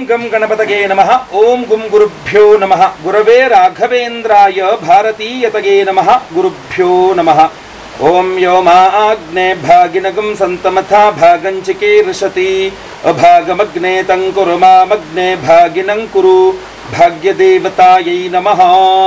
ಗಂ ಗಣಪತಗೆ ನಮಃ ಓಂ ಗುಂ ಗುರುಭ್ಯೋ ನಮಃ ಗುರವೇ ರಾಘವೇಂದ್ರಾಯ ಭಾರತೀಯತಗೆ ನಮಃ ಗುರುಭ್ಯೋ ನಮಃ ಓಂ ಯೋ ಮಾ ಆಗ್ನೇ ಭಾಗಿನಗಂ ಸಂತಮಥಾ ಭಾಗಂಚಿಕೀರ್ಷತಿ ಅಭಾಗಮಗ್ನೇ ತಂಕುರು ಮಾಮಗ್ನೇ ಭಾಗಿನಂ ಕುರು ಭಾಗ್ಯದೇವತಾಯೈ ನಮಃ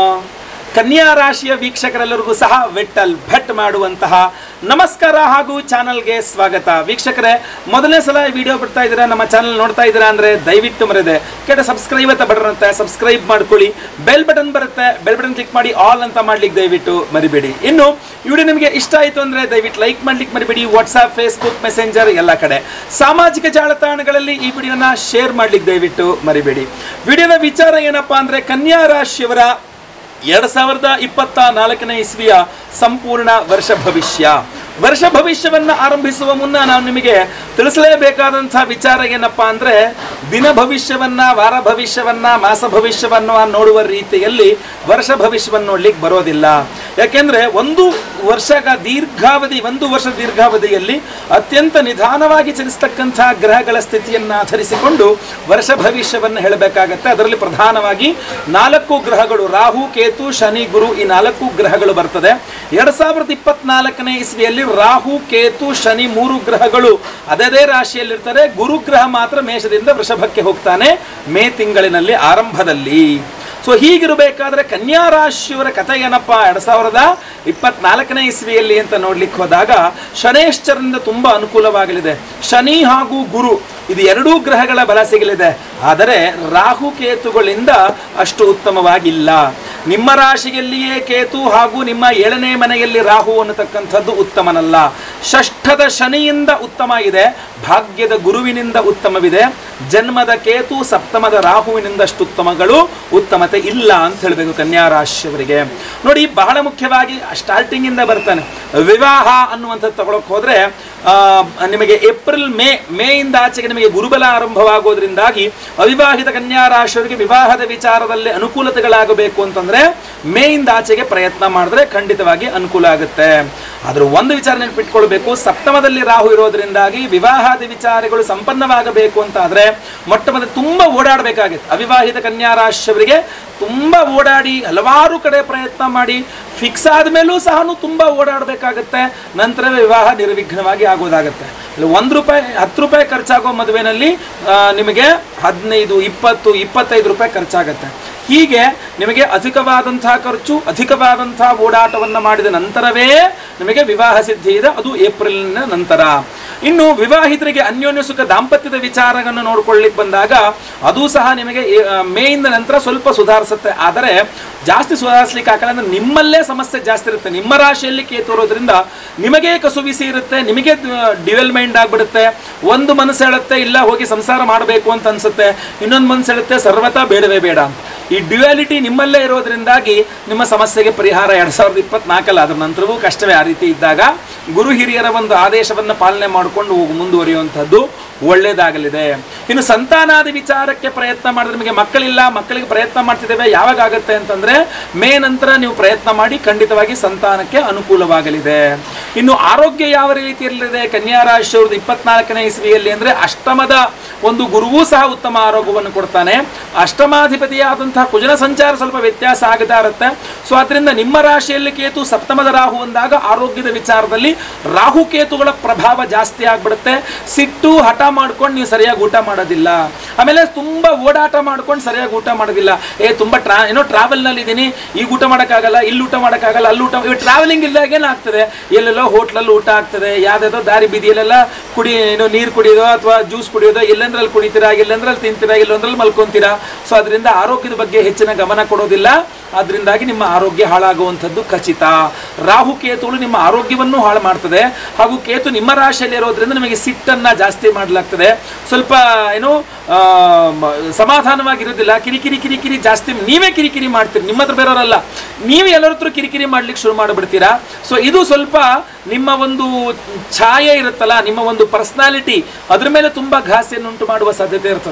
ಕನ್ಯಾ ರಾಶಿಯ ವೀಕ್ಷಕರೆಲ್ಲರಿಗೂ ಸಹ ವಿಠಲ್ ಭಟ್ ಮಾಡುವಂತಹ ನಮಸ್ಕಾರ ಹಾಗೂ ಚಾನಲ್ಗೆ ಸ್ವಾಗತ ವೀಕ್ಷಕರೇ ಮೊದಲನೇ ಸಲ ಈ ವಿಡಿಯೋ ಬಿಡ್ತಾ ಇದ್ದೀರಾ ನಮ್ಮ ಚಾನಲ್ ನೋಡ್ತಾ ಇದ್ದೀರಾ ಅಂದ್ರೆ ದಯವಿಟ್ಟು ಮರೆದೆ ಕೆಟ್ಟ ಸಬ್ಸ್ಕ್ರೈಬ್ ಅಂತ ಬಟನ್ ಅಂತ ಸಬ್ಸ್ಕ್ರೈಬ್ ಮಾಡ್ಕೊಳ್ಳಿ ಬೆಲ್ ಬಟನ್ ಬರುತ್ತೆ ಬೆಲ್ ಬಟನ್ ಕ್ಲಿಕ್ ಮಾಡಿ ಆಲ್ ಅಂತ ಮಾಡ್ಲಿಕ್ಕೆ ದಯವಿಟ್ಟು ಮರಿಬೇಡಿ ಇನ್ನು ಈ ವಿಡಿಯೋ ನಿಮಗೆ ಇಷ್ಟ ಆಯಿತು ಅಂದ್ರೆ ದಯವಿಟ್ಟು ಲೈಕ್ ಮಾಡ್ಲಿಕ್ಕೆ ಮರಿಬೇಡಿ ವಾಟ್ಸ್ಆಪ್ ಫೇಸ್ಬುಕ್ ಮೆಸೆಂಜರ್ ಎಲ್ಲ ಕಡೆ ಸಾಮಾಜಿಕ ಜಾಲತಾಣಗಳಲ್ಲಿ ಈ ವಿಡಿಯೋನ ಶೇರ್ ಮಾಡ್ಲಿಕ್ಕೆ ದಯವಿಟ್ಟು ಮರಿಬೇಡಿ ವಿಡಿಯೋದ ವಿಚಾರ ಏನಪ್ಪಾ ಅಂದ್ರೆ ಕನ್ಯಾ ರಾಶಿಯವರ ಎರಡ್ ಸಾವಿರದ ಇಪ್ಪತ್ತ ನಾಲ್ಕನೇ ಇಸ್ವಿಯ ಸಂಪೂರ್ಣ ವರ್ಷ ಭವಿಷ್ಯ ವರ್ಷ ಭವಿಷ್ಯವನ್ನ ಆರಂಭಿಸುವ ಮುನ್ನ ನಾನು ನಿಮಗೆ ತಿಳಿಸಲೇಬೇಕಾದಂತಹ ವಿಚಾರ ಏನಪ್ಪಾ ಅಂದ್ರೆ ದಿನ ಭವಿಷ್ಯವನ್ನ ವಾರ ಭವಿಷ್ಯವನ್ನ ಮಾಸ ಭವಿಷ್ಯವನ್ನ ನೋಡುವ ರೀತಿಯಲ್ಲಿ ವರ್ಷ ಭವಿಷ್ಯವನ್ನು ನೋಡ್ಲಿಕ್ಕೆ ಬರೋದಿಲ್ಲ ಯಾಕೆಂದ್ರೆ ಒಂದು ವರ್ಷಗ ದೀರ್ಘಾವಧಿ ಒಂದು ವರ್ಷ ದೀರ್ಘಾವಧಿಯಲ್ಲಿ ಅತ್ಯಂತ ನಿಧಾನವಾಗಿ ಚಲಿಸ್ತಕ್ಕಂತಹ ಗ್ರಹಗಳ ಸ್ಥಿತಿಯನ್ನು ಆಧರಿಸಿಕೊಂಡು ವರ್ಷ ಭವಿಷ್ಯವನ್ನು ಹೇಳಬೇಕಾಗತ್ತೆ ಅದರಲ್ಲಿ ಪ್ರಧಾನವಾಗಿ ನಾಲ್ಕು ಗ್ರಹಗಳು ರಾಹು ಕೇತು ಶನಿ ಗುರು ಈ ನಾಲ್ಕು ಗ್ರಹಗಳು ಬರ್ತದೆ ಎರಡ್ ಸಾವಿರದ ಇಪ್ಪತ್ನಾಲ್ಕನೇ ಇಸ್ವಿಯಲ್ಲಿ ರಾಹು ಕೇತು ಶನಿ ಮೂರು ಗ್ರಹಗಳು ಅದೇ ರಾಶಿಯಲ್ಲಿರ್ತಾರೆ ಗುರು ಗ್ರಹ ಮಾತ್ರ ಮೇಷದಿಂದ ವೃಷಭಕ್ಕೆ ಹೋಗ್ತಾನೆ ಮೇ ತಿಂಗಳಿನಲ್ಲಿ ಆರಂಭದಲ್ಲಿ ಸೊ ಹೀಗಿರಬೇಕಾದ್ರೆ ಕನ್ಯಾ ರಾಶಿಯವರ ಕಥೆ ಏನಪ್ಪಾ ಎರಡ್ ಸಾವಿರದ ಇಪ್ಪತ್ನಾಲ್ಕನೇ ಇಸ್ವಿಯಲ್ಲಿ ಅಂತ ನೋಡ್ಲಿಕ್ಕೆ ಹೋದಾಗ ಶನೇಶ್ವರನಿಂದ ತುಂಬಾ ಅನುಕೂಲವಾಗಲಿದೆ ಶನಿ ಹಾಗೂ ಗುರು ಇದು ಎರಡೂ ಗ್ರಹಗಳ ಬಲ ಸಿಗಲಿದೆ ಆದರೆ ರಾಹು ಕೇತುಗಳಿಂದ ಅಷ್ಟು ಉತ್ತಮವಾಗಿಲ್ಲ ನಿಮ್ಮ ರಾಶಿಯಲ್ಲಿಯೇ ಕೇತು ಹಾಗೂ ನಿಮ್ಮ ಏಳನೇ ಮನೆಯಲ್ಲಿ ರಾಹು ಅನ್ನತಕ್ಕಂಥದ್ದು ಉತ್ತಮನಲ್ಲ ಷಷ್ಠದ ಶನಿಯಿಂದ ಉತ್ತಮ ಇದೆ ಭಾಗ್ಯದ ಗುರುವಿನಿಂದ ಉತ್ತಮವಿದೆ ಜನ್ಮದ ಕೇತು ಸಪ್ತಮದ ರಾಹುವಿನಿಂದಷ್ಟು ಉತ್ತಮಗಳು ಉತ್ತಮತೆ ಇಲ್ಲ ಅಂತ ಹೇಳಬೇಕು ಕನ್ಯಾ ರಾಶಿಯವರಿಗೆ ನೋಡಿ ಬಹಳ ಮುಖ್ಯವಾಗಿ ಸ್ಟಾರ್ಟಿಂಗ್ ಇಂದ ಬರ್ತಾನೆ ವಿವಾಹ ಅನ್ನುವಂಥದ್ದು ತಗೊಳಕ್ ಹೋದ್ರೆ ಆ, ನಿಮಗೆ ಏಪ್ರಿಲ್ ಮೇ ಮೇ ಇಂದ ಆಚೆಗೆ ನಿಮಗೆ ಗುರುಬಲ ಆರಂಭವಾಗೋದ್ರಿಂದಾಗಿ ಅವಿವಾಹಿತ ಕನ್ಯಾ ರಾಶಿಯವರಿಗೆ ವಿವಾಹದ ವಿಚಾರದಲ್ಲಿ ಅನುಕೂಲತೆಗಳಾಗಬೇಕು ಅಂತಂದ್ರೆ ಮೇ ಇಂದ ಆಚೆಗೆ ಪ್ರಯತ್ನ ಮಾಡಿದ್ರೆ ಖಂಡಿತವಾಗಿ ಅನುಕೂಲ ಆಗುತ್ತೆ ಆದ್ರೆ ಒಂದು ವಿಚಾರ ನೆನಪಿಟ್ಕೊಳ್ಬೇಕು ಸಪ್ತಮದಲ್ಲಿ ರಾಹು ಇರೋದ್ರಿಂದಾಗಿ ವಿವಾಹಾದಿ ವಿಚಾರಗಳು ಸಂಪನ್ನವಾಗಬೇಕು ಅಂತ ಆದ್ರೆ ಮೊಟ್ಟ ಮೊದಲು ತುಂಬಾ ಓಡಾಡಬೇಕಾಗಿತ್ತು ಅವಿವಾಹಿತ ಕನ್ಯಾ ರಾಶಿಯವರಿಗೆ ತುಂಬಾ ಓಡಾಡಿ ಹಲವಾರು ಕಡೆ ಪ್ರಯತ್ನ ಮಾಡಿ ಫಿಕ್ಸ್ ಆದ್ಮೇಲೂ ಸಹ ತುಂಬಾ ಓಡಾಡಬೇಕಾಗತ್ತೆ ನಂತರವೇ ವಿವಾಹ ನಿರ್ವಿಘ್ನವಾಗಿ ಆಗೋದಾಗತ್ತೆ ಇಲ್ಲಿ ಒಂದು ರೂಪಾಯಿ ಹತ್ತು ರೂಪಾಯಿ ಖರ್ಚಾಗೋ ಮದುವೆನಲ್ಲಿ ಆ, ನಿಮಗೆ ಹದಿನೈದು ಇಪ್ಪತ್ತು ಇಪ್ಪತ್ತೈದು ರೂಪಾಯಿ ಖರ್ಚಾಗತ್ತೆ ಹೀಗೆ ನಿಮಗೆ ಅಧಿಕವಾದಂತಹ ಖರ್ಚು ಅಧಿಕವಾದಂತಹ ಓಡಾಟವನ್ನು ಮಾಡಿದ ನಂತರವೇ ನಿಮಗೆ ವಿವಾಹ ಸಿದ್ಧಿ ಇದೆ ಅದು ಏಪ್ರಿಲ್ನ ನಂತರ ಇನ್ನು ವಿವಾಹಿತರಿಗೆ ಅನ್ಯೋನ್ಯ ಸುಖ ದಾಂಪತ್ಯದ ವಿಚಾರವನ್ನು ನೋಡ್ಕೊಳ್ಳಿಕ್ಕೆ ಬಂದಾಗ ಅದು ಸಹ ನಿಮಗೆ ಏ- ಆ, ಮೇಯಿಂದ ನಂತರ ಸ್ವಲ್ಪ ಸುಧಾರಿಸುತ್ತೆ ಆದರೆ ಜಾಸ್ತಿ ಸುಧಾರಿಸ್ಲಿಕ್ಕೆ ಆಗಲ್ಲ ಅಂದ್ರೆ ನಿಮ್ಮಲ್ಲೇ ಸಮಸ್ಯೆ ಜಾಸ್ತಿ ಇರುತ್ತೆ ನಿಮ್ಮ ರಾಶಿಯಲ್ಲಿ ಕೇತು ಇರೋದ್ರಿಂದ ನಿಮಗೆ ಕಸುವಿಸಿ ಇರುತ್ತೆ ನಿಮಗೆ ಡಿವೆಲ್ ಮೈಂಡ್ ಆಗ್ಬಿಡುತ್ತೆ ಒಂದು ಮನಸ್ಸು ಹೇಳುತ್ತೆ ಇಲ್ಲ ಹೋಗಿ ಸಂಸಾರ ಮಾಡಬೇಕು ಅಂತ ಅನ್ಸುತ್ತೆ ಇನ್ನೊಂದು ಮನಸ್ಸು ಹೇಳುತ್ತೆ ಸರ್ವತಾ ಬೇಡವೇ ಬೇಡ ಅಂತ ಈ ಡ್ಯುಯಾಲಿಟಿ ನಿಮ್ಮಲ್ಲೇ ಇರೋದ್ರಿಂದಾಗಿ ನಿಮ್ಮ ಸಮಸ್ಯೆಗೆ ಪರಿಹಾರ ಎರಡ್ ಸಾವಿರದ ಇಪ್ಪತ್ನಾಲ್ಕಲ್ಲ ಅದರ ನಂತರವೂ ಕಷ್ಟವೇ ಆ ರೀತಿ ಇದ್ದಾಗ ಗುರು ಹಿರಿಯರ ಒಂದು ಆದೇಶವನ್ನು ಪಾಲನೆ ಮಾಡಿಕೊಂಡು ಹೋಗಿ ಮುಂದುವರಿಯುವಂಥದ್ದು ಒಳ್ಳೇದಾಗಲಿದೆ ಇನ್ನು ಸಂತಾನಾದಿ ವಿಚಾರಕ್ಕೆ ಪ್ರಯತ್ನ ಮಾಡಿದ್ರೆ ನಿಮಗೆ ಮಕ್ಕಳಿಲ್ಲ ಮಕ್ಕಳಿಗೆ ಪ್ರಯತ್ನ ಮಾಡ್ತಿದ್ದೇವೆ ಯಾವಾಗ ಆಗುತ್ತೆ ಅಂತಂದ್ರೆ ಮೇ ನಂತರ ನೀವು ಪ್ರಯತ್ನ ಮಾಡಿ ಖಂಡಿತವಾಗಿ ಸಂತಾನಕ್ಕೆ ಅನುಕೂಲವಾಗಲಿದೆ ಇನ್ನು ಆರೋಗ್ಯ ಯಾವ ರೀತಿಯಲ್ಲಿದೆ ಕನ್ಯಾ ರಾಶಿಯವ್ರದ್ದು ಇಪ್ಪತ್ನಾಲ್ಕನೇ ಇಸ್ವಿಯಲ್ಲಿ ಅಂದ್ರೆ ಅಷ್ಟಮದ ಒಂದು ಗುರುವೂ ಸಹ ಉತ್ತಮ ಆರೋಗ್ಯವನ್ನು ಕೊಡ್ತಾನೆ ಅಷ್ಟಮಾಧಿಪತಿಯಾದಂತಹ ಕುಜನ ಸಂಚಾರ ಸ್ವಲ್ಪ ವ್ಯತ್ಯಾಸ ಆಗತಾ ಇರುತ್ತೆ ಸೊ ಅದರಿಂದ ನಿಮ್ಮ ರಾಶಿಯಲ್ಲಿ ಕೇತು ಸಪ್ತಮದ ರಾಹು ಅಂದಾಗ ಆರೋಗ್ಯದ ವಿಚಾರದಲ್ಲಿ ರಾಹು ಕೇತುಗಳ ಪ್ರಭಾವ ಜಾಸ್ತಿ ಆಗ್ಬಿಡುತ್ತೆ ಸಿಟ್ಟು ಹಠ ಮಾಡ್ಕೊಂಡು ನೀವು ಸರಿಯಾಗಿ ಊಟ ಮಾಡೋದಿಲ್ಲ ಆಮೇಲೆ ತುಂಬಾ ಓಡಾಟ ಮಾಡ್ಕೊಂಡು ಸರಿಯಾಗಿ ಊಟ ಮಾಡೋದಿಲ್ಲ ಏ ತುಂಬಾ ಟ್ರಾ ಏನೋ ಟ್ರಾವೆಲ್ ನಲ್ಲಿ ಇದೀನಿ ಈಗ ಊಟ ಮಾಡೋಕ್ಕಾಗಲ್ಲ ಇಲ್ಲಿ ಊಟ ಮಾಡೋಕ್ಕಾಗಲ್ಲ ಅಲ್ಲಿ ಊಟ ಇವಾಗ ಟ್ರಾವೆಲಿಂಗ್ ಇಲ್ದಾಗ ಏನಾಗ್ತದೆ ಎಲ್ಲೆಲ್ಲೋ ಹೋಟ್ಲಲ್ಲಿ ಊಟ ಆಗ್ತದೆ ಯಾವ್ದಾದ್ರು ದಾರಿ ಬೀದಿಯಲ್ಲೆಲ್ಲ ಕುಡಿ ಏನೋ ನೀರು ಕುಡಿಯೋದು ಅಥವಾ ಜ್ಯೂಸ್ ಕುಡಿಯೋದು ಎಲ್ಲೆಂದ್ರಲ್ಲಿ ಕುಡಿತೀರಾ ಎಲ್ಲೆಂದ್ರಲ್ಲಿ ತಿಂತೀರಾ ಎಲ್ಲೊಂದ್ರಲ್ಲಿ ಮಲ್ಕೊಂತೀರಾ ಸೊ ಅದರಿಂದ ಆರೋಗ್ಯದ ಬಗ್ಗೆ ಹೆಚ್ಚಿನ ಗಮನ ಕೊಡೋದಿಲ್ಲ ಅದರಿಂದಾಗಿ ನಿಮ್ಮ ಆರೋಗ್ಯ ಹಾಳಾಗುವಂಥದ್ದು ಖಚಿತ ರಾಹು ಕೇತುಗಳು ನಿಮ್ಮ ಆರೋಗ್ಯವನ್ನು ಹಾಳು ಮಾಡ್ತದೆ ಹಾಗೂ ಕೇತು ನಿಮ್ಮ ರಾಶಿಯಲ್ಲಿ ಇರೋದ್ರಿಂದ ನಿಮಗೆ ಸಿಟ್ಟನ್ನ ಜಾಸ್ತಿ ಮಾಡಲಾಗ್ತದೆ ಸ್ವಲ್ಪ ಏನು ಆ, ಮ- ಸಮಾಧಾನವಾಗಿರೋದಿಲ್ಲ ಕಿರಿಕಿರಿ ಕಿರಿಕಿರಿ ಜಾಸ್ತಿ ನೀವೇ ಕಿರಿಕಿರಿ ಮಾಡ್ತೀರಿ ನಿಮ್ಮ ಹತ್ರ ಬೇರೆಯವರಲ್ಲ ನೀವು ಎಲ್ಲರ ಹತ್ರ ಕಿರಿಕಿರಿ ಮಾಡ್ಲಿಕ್ಕೆ ಶುರು ಮಾಡಿಬಿಡ್ತೀರಾ ಸೊ ಇದು ಸ್ವಲ್ಪ ನಿಮ್ಮ ಒಂದು ಛಾಯೆ ಇರುತ್ತಲ್ಲ ನಿಮ್ಮ ಒಂದು ಪರ್ಸನಾಲಿಟಿ ಅದ್ರ ಮೇಲೆ ತುಂಬಾ ಘಾಸಿಯನ್ನು ಉಂಟು ಮಾಡುವ ಸಾಧ್ಯತೆ ಇರ್ತದೆ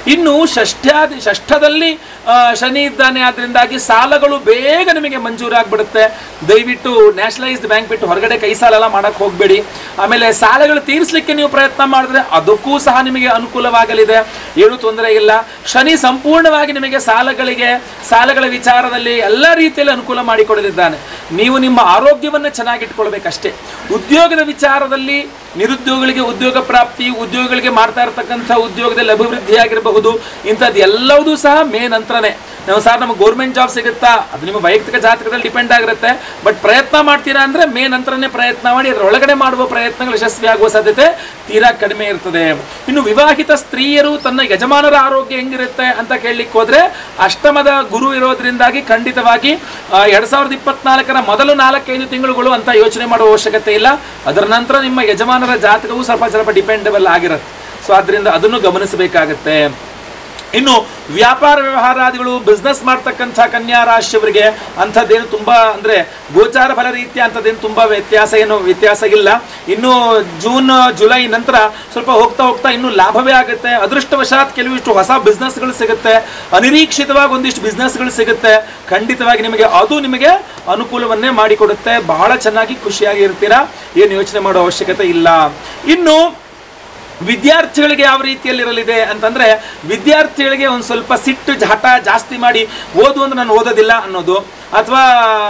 ಇನ್ನು ಷಷ್ಠ್ಯಾದಿ ಷಷ್ಠದಲ್ಲಿ ಆ, ಶನಿ ಇದ್ದಾನೆ ಆದ್ರಿಂದಾಗಿ ಸಾಲಗಳು ಬೇಗ ನಿಮಗೆ ಮಂಜೂರಾಗ್ಬಿಡುತ್ತೆ ದಯವಿಟ್ಟು ನ್ಯಾಷನಲೈಸ್ಡ್ ಬ್ಯಾಂಕ್ ಬಿಟ್ಟು ಹೊರಗಡೆ ಕೈ ಸಾಲ ಎಲ್ಲ ಮಾಡಕ್ ಹೋಗಬೇಡಿ ಆಮೇಲೆ ಸಾಲಗಳು ತೀರಿಸಲಿಕ್ಕೆ ನೀವು ಪ್ರಯತ್ನ ಮಾಡಿದ್ರೆ ಅದಕ್ಕೂ ಸಹ ನಿಮಗೆ ಅನುಕೂಲವಾಗಲಿದೆ ಏನು ತೊಂದರೆ ಇಲ್ಲ ಶನಿ ಸಂಪೂರ್ಣವಾಗಿ ನಿಮಗೆ ಸಾಲಗಳಿಗೆ ಸಾಲಗಳ ವಿಚಾರದಲ್ಲಿ ಎಲ್ಲ ರೀತಿಯಲ್ಲಿ ಅನುಕೂಲ ಮಾಡಿಕೊಡಲಿದ್ದಾನೆ ನೀವು ನಿಮ್ಮ ಆರೋಗ್ಯವನ್ನು ಚೆನ್ನಾಗಿಟ್ಕೊಳ್ಬೇಕಷ್ಟೇ ಉದ್ಯೋಗದ ವಿಚಾರದಲ್ಲಿ ನಿರುದ್ಯೋಗಿಗಳಿಗೆ ಉದ್ಯೋಗ ಪ್ರಾಪ್ತಿ ಉದ್ಯೋಗಿಗಳಿಗೆ ಮಾಡ್ತಾ ಇರತಕ್ಕಂಥ ಉದ್ಯೋಗದಲ್ಲಿ ಅಭಿವೃದ್ಧಿ ಆಗಿರಬಹುದು ಇಂಥದ್ದು ಎಲ್ಲವೂ ಸಹ ಮೇ ನಂತರನೇ ನಾವು ಸರ್ ನಮಗೆ ಗೌರ್ಮೆಂಟ್ ಜಾಬ್ ಸಿಗುತ್ತಾ ಅದು ನಿಮ್ಮ ವೈಯಕ್ತಿಕ ಜಾತಕದಲ್ಲಿ ಡಿಪೆಂಡ್ ಆಗಿರುತ್ತೆ ಬಟ್ ಪ್ರಯತ್ನ ಮಾಡ್ತೀರಾ ಅಂದ್ರೆ ಮೇ ನಂತರನೇ ಪ್ರಯತ್ನ ಮಾಡಿ ಅದರ ಒಳಗಡೆ ಮಾಡುವ ಪ್ರಯತ್ನಗಳು ಯಶಸ್ವಿ ಆಗುವ ಸಾಧ್ಯತೆ ತೀರಾ ಕಡಿಮೆ ಇರ್ತದೆ ಇನ್ನು ವಿವಾಹಿತ ಸ್ತ್ರೀಯರು ತನ್ನ ಯಜಮಾನರ ಆರೋಗ್ಯ ಹೆಂಗಿರುತ್ತೆ ಅಂತ ಕೇಳಲಿಕ್ಕೆ ಹೋದ್ರೆ ಅಷ್ಟಮದ ಗುರು ಇರೋದ್ರಿಂದಾಗಿ ಖಂಡಿತವಾಗಿ ಆ, ಎರಡ್ ಸಾವಿರದ ಇಪ್ಪತ್ನಾಲ್ಕರ ಮೊದಲು ನಾಲ್ಕೈದು ತಿಂಗಳುಗಳು ಅಂತ ಯೋಚನೆ ಮಾಡುವ ಅವಶ್ಯಕತೆ ಇಲ್ಲ ಅದರ ನಂತರ ನಿಮ್ಮ ಯಜಮಾನರ ಜಾತಕವು ಸ್ವಲ್ಪ ಸ್ವಲ್ಪ ಡಿಪೆಂಡಬಲ್ ಆಗಿರುತ್ತೆ ಸೊ ಅದರಿಂದ ಅದನ್ನು ಗಮನಿಸಬೇಕಾಗತ್ತೆ ಇನ್ನು ವ್ಯಾಪಾರ ವ್ಯವಹಾರಾದಿಗಳು ಬಿಸ್ನೆಸ್ ಮಾಡ್ತಕ್ಕಂಥ ಕನ್ಯಾ ರಾಶಿಯವರಿಗೆ ಅಂಥದ್ದೇನು ತುಂಬ ಅಂದರೆ ಗೋಚಾರ ಫಲ ರೀತ್ಯ ಅಂಥದ್ದೇನು ತುಂಬ ವ್ಯತ್ಯಾಸ ಏನು ವ್ಯತ್ಯಾಸ ಇಲ್ಲ ಇನ್ನು ಜೂನ್ ಜುಲೈ ನಂತರ ಸ್ವಲ್ಪ ಹೋಗ್ತಾ ಹೋಗ್ತಾ ಇನ್ನು ಲಾಭವೇ ಆಗುತ್ತೆ ಅದೃಷ್ಟವಶಾತ್ ಕೆಲವಿಷ್ಟು ಹೊಸ ಬಿಸ್ನೆಸ್ಗಳು ಸಿಗುತ್ತೆ ಅನಿರೀಕ್ಷಿತವಾಗಿ ಒಂದಿಷ್ಟು ಬಿಸ್ನೆಸ್ಗಳು ಸಿಗುತ್ತೆ ಖಂಡಿತವಾಗಿ ನಿಮಗೆ ಅದು ನಿಮಗೆ ಅನುಕೂಲವನ್ನೇ ಮಾಡಿಕೊಡುತ್ತೆ ಬಹಳ ಚೆನ್ನಾಗಿ ಖುಷಿಯಾಗಿ ಇರ್ತೀರಾ ಏನು ಯೋಚನೆ ಮಾಡೋ ಅವಶ್ಯಕತೆ ಇಲ್ಲ ಇನ್ನು ವಿದ್ಯಾರ್ಥಿಗಳಿಗೆ ಯಾವ ರೀತಿಯಲ್ಲಿ ಇರಲಿದೆ ಅಂತಂದ್ರೆ ವಿದ್ಯಾರ್ಥಿಗಳಿಗೆ ಒಂದು ಸ್ವಲ್ಪ ಸಿಟ್ಟು ಹಠ ಜಾಸ್ತಿ ಮಾಡಿ ಓದು ಅಂದ್ರೆ ನಾನು ಓದೋದಿಲ್ಲ ಅನ್ನೋದು ಅಥವಾ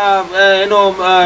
ಏನು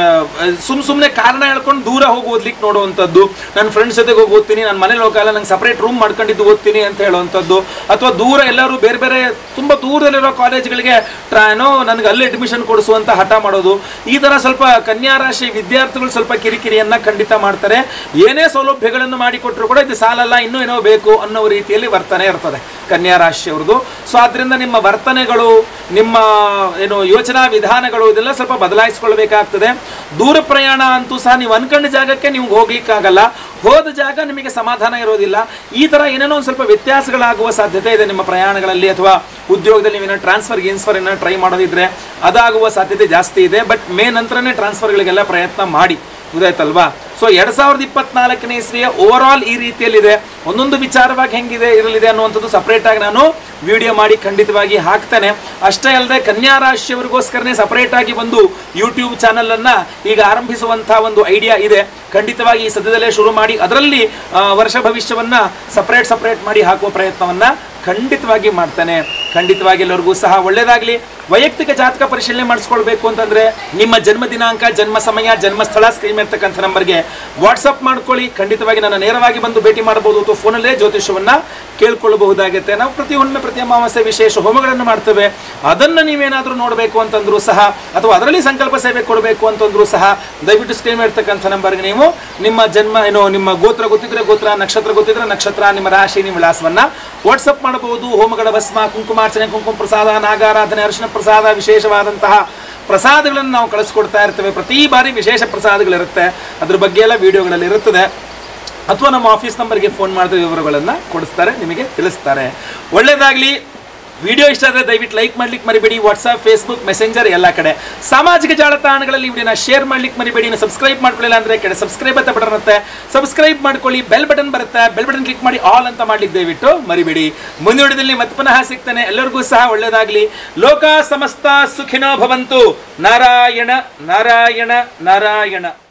ಸುಮ್ ಸುಮ್ಮನೆ ಕಾರಣ ಹೇಳ್ಕೊಂಡು ದೂರ ಹೋಗಿ ಓದ್ಲಿಕ್ಕೆ ನೋಡುವಂಥದ್ದು ನನ್ನ ಫ್ರೆಂಡ್ಸ್ ಜೊತೆಗೆ ಹೋಗಿ ಓದ್ತೀನಿ ನನ್ನ ಮನೇಲಿ ಹೋಗಲ್ಲ ನಂಗೆ ಸಪ್ರೇಟ್ ರೂಮ್ ಮಾಡ್ಕೊಂಡಿದ್ದು ಓದ್ತೀನಿ ಅಂತ ಹೇಳುವಂಥದ್ದು ಅಥವಾ ದೂರ ಎಲ್ಲರೂ ಬೇರೆ ಬೇರೆ ತುಂಬ ದೂರದಲ್ಲಿರೋ ಕಾಲೇಜ್ಗಳಿಗೆ ಟ್ರಾ ಏನೋ ನನಗೆ ಅಲ್ಲಿ ಅಡ್ಮಿಷನ್ ಕೊಡಿಸುವಂತ ಹಠ ಮಾಡೋದು ಈ ಥರ ಸ್ವಲ್ಪ ಕನ್ಯಾ ರಾಶಿ ವಿದ್ಯಾರ್ಥಿಗಳು ಸ್ವಲ್ಪ ಕಿರಿಕಿರಿಯನ್ನ ಖಂಡಿತ ಮಾಡ್ತಾರೆ ಏನೇ ಸೌಲಭ್ಯಗಳನ್ನು ಮಾಡಿಕೊಟ್ರು ಕೂಡ ಇದು ಸಾಲಲ್ಲ ಇನ್ನೂ ಏನೋ ಬೇಕು ಅನ್ನೋ ರೀತಿಯಲ್ಲಿ ವರ್ತನೆ ಇರ್ತದೆ ಕನ್ಯಾ ರಾಶಿಯವ್ರದ್ದು ಸೊ ಆದ್ರಿಂದ ನಿಮ್ಮ ವರ್ತನೆಗಳು ನಿಮ್ಮ ಏನು ಯೋಚನಾ ವಿಧಾನಗಳು ಇದೆಲ್ಲ ಸ್ವಲ್ಪ ಬದಲಾಯಿಸ್ಕೊಳ್ಬೇಕಾಗ್ತದೆ ದೂರ ಪ್ರಯಾಣ ಅಂತೂ ಸಹ ನೀವು ಅನ್ಕೊಂಡ ಜಾಗಕ್ಕೆ ನೀವು ಹೋಗ್ಲಿಕ್ಕಾಗಲ್ಲ ಹೋದ ಜಾಗ ನಿಮಗೆ ಸಮಾಧಾನ ಇರೋದಿಲ್ಲ ಈ ತರ ಏನೇನೋ ಒಂದು ಸ್ವಲ್ಪ ವ್ಯತ್ಯಾಸಗಳಾಗುವ ಸಾಧ್ಯತೆ ಇದೆ ನಿಮ್ಮ ಪ್ರಯಾಣಗಳಲ್ಲಿ ಅಥವಾ ಉದ್ಯೋಗದಲ್ಲಿ ನೀವೇನೋ ಟ್ರಾನ್ಸ್ಫರ್ ಗಿನ್ಸ್ಫರ್ ಏನೋ ಟ್ರೈ ಮಾಡೋದಿದ್ರೆ ಅದಾಗುವ ಸಾಧ್ಯತೆ ಜಾಸ್ತಿ ಇದೆ ಬಟ್ ಮೇ ನಂತರನೇ ಟ್ರಾನ್ಸ್ಫರ್ಗಳಿಗೆಲ್ಲ ಪ್ರಯತ್ನ ಮಾಡಿ ಗೊತ್ತಾಯ್ತಲ್ವಾ ಸೊ ಎರಡ್ ಸಾವಿರದ ಇಪ್ಪತ್ನಾಲ್ಕನೇ ಇಸ್ವಿಯ ಓವರ್ ಆಲ್ ಈ ರೀತಿಯಲ್ಲಿದೆ ಒಂದೊಂದು ವಿಚಾರವಾಗಿ ಹೆಂಗಿದೆ ಇರಲಿದೆ ಅನ್ನುವಂಥದ್ದು ಸಪರೇಟ್ ಆಗಿ ನಾನು ವಿಡಿಯೋ ಮಾಡಿ ಖಂಡಿತವಾಗಿ ಹಾಕ್ತೇನೆ ಅಷ್ಟೇ ಅಲ್ಲದೆ ಕನ್ಯಾ ರಾಶಿಯವರಿಗೋಸ್ಕರನೇ ಸಪರೇಟ್ ಆಗಿ ಒಂದು ಯೂಟ್ಯೂಬ್ ಚಾನಲ್ ಅನ್ನ ಈಗ ಆರಂಭಿಸುವಂತಹ ಒಂದು ಐಡಿಯಾ ಇದೆ ಖಂಡಿತವಾಗಿ ಈ ಸದ್ಯದಲ್ಲೇ ಶುರು ಮಾಡಿ ಅದರಲ್ಲಿ ಆ, ವರ್ಷ ಭವಿಷ್ಯವನ್ನ ಸಪರೇಟ್ ಸಪರೇಟ್ ಮಾಡಿ ಹಾಕುವ ಪ್ರಯತ್ನವನ್ನ ಖಂಡಿತವಾಗಿ ಮಾಡ್ತಾನೆ ಖಂಡಿತವಾಗಿ ಎಲ್ಲರಿಗೂ ಸಹ ಒಳ್ಳೇದಾಗ್ಲಿ ವೈಯಕ್ತಿಕ ಜಾತಕ ಪರಿಶೀಲನೆ ಮಾಡಿಸ್ಕೊಳ್ಬೇಕು ಅಂತಂದ್ರೆ ನಿಮ್ಮ ಜನ್ಮ ದಿನಾಂಕ ಜನ್ಮ ಸಮಯ ಜನ್ಮ ಸ್ಥಳ ಸ್ಕ್ರೀನ್ ಇರ್ತಕ್ಕಂಥ ನಂಬರ್ಗೆ ವಾಟ್ಸಪ್ ಮಾಡ್ಕೊಳ್ಳಿ ಖಂಡಿತವಾಗಿ ನನ್ನ ನೇರವಾಗಿ ಬಂದು ಭೇಟಿ ಮಾಡಬಹುದು ಅಥವಾ ಫೋನಲ್ಲೇ ಜ್ಯೋತಿಷವನ್ನ ಕೇಳ್ಕೊಳ್ಳಬಹುದಾಗುತ್ತೆ ನಾವು ಪ್ರತಿ ಹುಣ್ಣಿಮೆ ಪ್ರತಿ ಅಮಾವಾಸ್ಯೆ ವಿಶೇಷ ಹೋಮಗಳನ್ನು ಮಾಡ್ತೇವೆ ಅದನ್ನು ನೀವೇನಾದರೂ ನೋಡಬೇಕು ಅಂತಂದ್ರೂ ಸಹ ಅಥವಾ ಅದರಲ್ಲಿ ಸಂಕಲ್ಪ ಸೇವೆ ಕೊಡಬೇಕು ಅಂತಂದ್ರೂ ಸಹ ದಯವಿಟ್ಟು ಸ್ಕ್ರೀನ್ ಇರ್ತಕ್ಕಂಥ ನಂಬರ್ಗೆ ನೀವು ನಿಮ್ಮ ಜನ್ಮ ಏನು ನಿಮ್ಮ ಗೋತ್ರ ಗೊತ್ತಿದ್ರೆ ಗೋತ್ರ ನಕ್ಷತ್ರ ಗೊತ್ತಿದ್ರೆ ನಕ್ಷತ್ರ ನಿಮ್ಮ ರಾಶಿ ನಿಮ್ಮ ವಿಳಾಸವನ್ನ ವಾಟ್ಸಪ್ ಮಾಡಬಹುದು ಹೋಮಗಳ ಭಸ್ಮ ಕುಂಕುಮಾರ್ಚನೆ ಕುಂಕುಮ ಪ್ರಸಾದ ನಾಗಾರಾಧನೆ ಅರಿಶಿನ ಪ್ರಸಾದ ವಿಶೇಷವಾದಂತಹ ಪ್ರಸಾದಗಳನ್ನು ನಾವು ಕಳಿಸ್ಕೊಡ್ತಾ ಇರ್ತೇವೆ ಪ್ರತಿ ಬಾರಿ ವಿಶೇಷ ಪ್ರಸಾದಗಳಿರುತ್ತೆ ಅದ್ರ ಬಗ್ಗೆ ಎಲ್ಲ ವಿಡಿಯೋಗಳಲ್ಲಿ ಇರುತ್ತದೆ ಅಥವಾ ನಮ್ಮ ಆಫೀಸ್ ನಂಬರ್ಗೆ ಫೋನ್ ಮಾಡಿದ ವಿವರಗಳನ್ನು ಕೊಡಿಸ್ತಾರೆ ನಿಮಗೆ ತಿಳಿಸ್ತಾರೆ ಒಳ್ಳೇದಾಗ್ಲಿ ವಿಡಿಯೋ ಇಷ್ಟ ಆದರೆ ದಯವಿಟ್ಟು ಲೈಕ್ ಮಾಡ್ಲಿಕ್ಕೆ ಮರಿಬೇಡಿ ವಾಟ್ಸ್ಆಪ್ ಫೇಸ್ಬುಕ್ ಮೆಸೆಂಜರ್ ಎಲ್ಲ ಕಡೆ ಸಾಮಾಜಿಕ ಜಾಲತಾಣಗಳಲ್ಲಿ ವಿಡಿಯೋನ ಶೇರ್ ಮಾಡ್ಲಿಕ್ಕೆ ಮರಿಬೇಡಿ ಇನ್ನು ಸಬ್ಸ್ಕ್ರೈಬ್ ಮಾಡ್ಕೊಳ್ಳಿಲ್ಲ ಅಂದ್ರೆ ಕೆಳ ಸಬ್ಸ್ಕ್ರೈಬ್ ಅಂತ ಬಟನ್ ಇರುತ್ತೆ ಸಬ್ಸ್ಕ್ರೈಬ್ ಮಾಡ್ಕೊಳ್ಳಿ ಬೆಲ್ ಬಟನ್ ಬರುತ್ತೆ ಬೆಲ್ ಬಟನ್ ಕ್ಲಿಕ್ ಮಾಡಿ ಆಲ್ ಅಂತ ಮಾಡ್ಲಿಕ್ಕೆ ದಯವಿಟ್ಟು ಮರಿಬೇಡಿ ಮುಂದಿನ ವಿಡಿಯೋದಲ್ಲಿ ಮತ್ತೆ ಪುನಃ ಸಿಗ್ತಾನೆ ಎಲ್ಲರಿಗೂ ಸಹ ಒಳ್ಳೇದಾಗ್ಲಿ ಲೋಕ ಸಮಸ್ತ ಸುಖಿನೋ ಭವಂತು ನಾರಾಯಣ ನಾರಾಯಣ ನಾರಾಯಣ